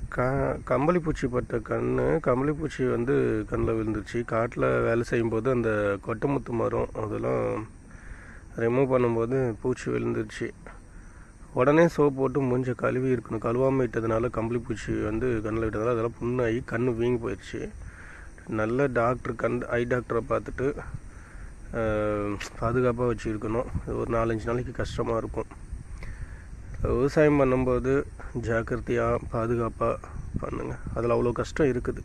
க கம்பளி பூச்சி பட்ட கண் கம்பளி பூச்சி வந்து கண்ணில் விழுந்துருச்சு காட்டில் வேலை செய்யும்போது அந்த கொட்டமுத்து மரம் அதெல்லாம் ரிமூவ் பண்ணும்போது பூச்சி விழுந்துருச்சு உடனே சோப் போட்டு மூஞ்ச கழுவி இருக்கணும் கழுவாமல் விட்டதுனால கம்பளி பூச்சி வந்து கண்ணில் விட்டதுனால அதெல்லாம் புண்ணாகி கண் வீங்கி போயிடுச்சு நல்ல டாக்டர் கண் ஐ டாக்டரை பார்த்துட்டு பாதுகாப்பாக வச்சுருக்கணும் ஒரு நாலஞ்சு நாளைக்கு கஷ்டமாக இருக்கும் விவசாயம் பண்ணும்போது ஜாக்கிரதையாக பாதுகாப்பாக பண்ணுங்கள் அதில் அவ்வளோ கஷ்டம் இருக்குது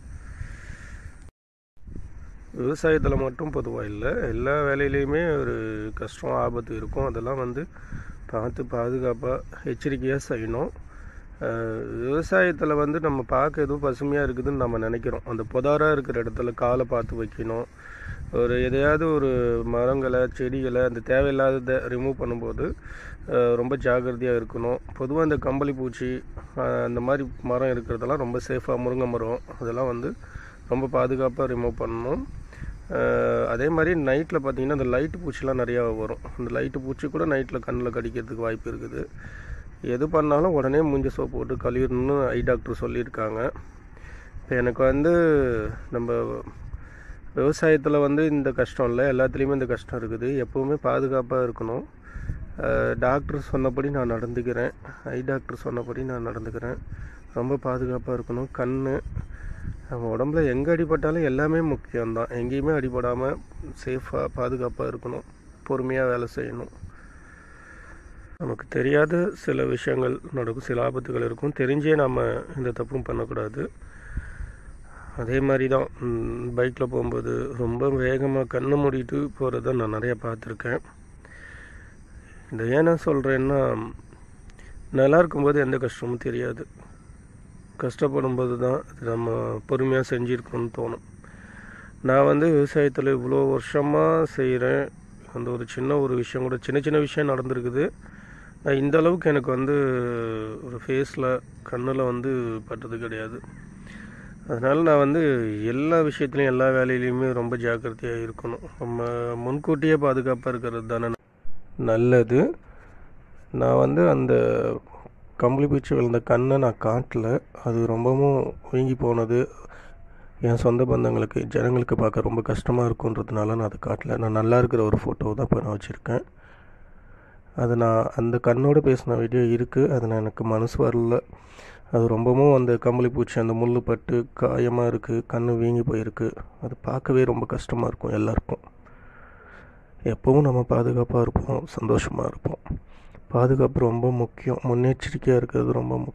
விவசாயத்தில் மட்டும் பொதுவாக இல்லை எல்லா வேலையிலையுமே ஒரு கஷ்டம் ஆபத்து இருக்கும் அதெல்லாம் வந்து பார்த்து பாதுகாப்பாக எச்சரிக்கையாக செய்யணும் விவசாயத்தில் வந்து நம்ம பார்க்க எதுவும் பசுமையாக இருக்குதுன்னு நம்ம நினைக்கிறோம் அந்த புதாராக இருக்கிற இடத்துல காலை பார்த்து வைக்கணும் ஒரு எதையாவது ஒரு மரங்களை செடிகளை அந்த தேவையில்லாததை ரிமூவ் பண்ணும்போது ரொம்ப ஜாக்கிரதையாக இருக்கணும் பொதுவாக இந்த கம்பளி பூச்சி அந்த மாதிரி மரம் இருக்கிறதெல்லாம் ரொம்ப சேஃபாக முருங்கை மரம் அதெல்லாம் வந்து ரொம்ப பாதுகாப்பாக ரிமூவ் பண்ணணும் அதே மாதிரி நைட்டில் பார்த்திங்கன்னா அந்த லைட்டு பூச்சிலாம் நிறையா வரும் அந்த லைட்டு பூச்சி கூட நைட்டில் கண்ணில் கடிக்கிறதுக்கு வாய்ப்பு இருக்குது எது பண்ணாலும் உடனே மூஞ்சி சோப்பு போட்டு கழுவிடணும்னு ஐ டாக்டர் சொல்லியிருக்காங்க இப்போ எனக்கு வந்து நம்ம விவசாயத்தில் வந்து இந்த கஷ்டம் இல்லை எல்லாத்துலேயுமே இந்த கஷ்டம் இருக்குது எப்போவுமே பாதுகாப்பாக இருக்கணும் டாக்டர் சொன்னபடி நான் நடந்துக்கிறேன் ஐ டாக்டர் சொன்னபடி நான் நடந்துக்கிறேன் ரொம்ப பாதுகாப்பாக இருக்கணும் கண் நம்ம உடம்புல எங்கே அடிபட்டாலும் எல்லாமே முக்கியம்தான் எங்கேயுமே அடிபடாமல் சேஃபாக பாதுகாப்பாக இருக்கணும் பொறுமையாக வேலை செய்யணும் நமக்கு தெரியாத சில விஷயங்கள் நடக்கும் சில ஆபத்துகள் இருக்கும் தெரிஞ்சே நம்ம இந்த தப்பும் பண்ணக்கூடாது அதே மாதிரி தான் பைக்கில் போகும்போது ரொம்ப வேகமாக கண்ணை மூடிட்டு போகிறத நான் நிறையா பார்த்துருக்கேன் இந்த ஏன் நான் சொல்கிறேன்னா நல்லா இருக்கும்போது எந்த கஷ்டமும் தெரியாது கஷ்டப்படும்போது தான் அது நம்ம பொறுமையாக செஞ்சுருக்கணும்னு தோணும் நான் வந்து விவசாயத்தில் இவ்வளோ வருஷமாக செய்கிறேன் அந்த ஒரு சின்ன ஒரு விஷயம் கூட சின்ன சின்ன விஷயம் நடந்திருக்குது நான் இந்த அளவுக்கு எனக்கு வந்து ஒரு ஃபேஸில் கண்ணில் வந்து பட்டது கிடையாது அதனால் நான் வந்து எல்லா விஷயத்துலையும் எல்லா வேலையிலையுமே ரொம்ப ஜாக்கிரதையாக இருக்கணும் நம்ம முன்கூட்டியே பாதுகாப்பாக இருக்கிறது தானே நல்லது நான் வந்து அந்த கம்பளி பூச்சி விழுந்த கண்ணை நான் காட்டல அது ரொம்பவும் வீங்கி போனது என் சொந்த பந்தங்களுக்கு ஜனங்களுக்கு பார்க்க ரொம்ப கஷ்டமாக இருக்குன்றதுனால நான் அதை காட்டல நான் நல்லா இருக்கிற ஒரு ஃபோட்டோ தான் இப்போ நான் வச்சுருக்கேன் அது நான் அந்த கண்ணோடு பேசின வீடியோ இருக்குது அது நான் எனக்கு மனசு வரல அது ரொம்பவும் அந்த கம்பளி பூச்சி அந்த முள் பட்டு காயமாக இருக்குது கண் வீங்கி போயிருக்கு அது பார்க்கவே ரொம்ப கஷ்டமாக இருக்கும் எல்லாருக்கும் எப்போவும் நம்ம பாதுகாப்பாக இருப்போம் சந்தோஷமாக இருப்போம் பாதுகாப்பு ரொம்ப முக்கியம் முன்னெச்சரிக்கையாக இருக்கிறது ரொம்ப முக்கியம்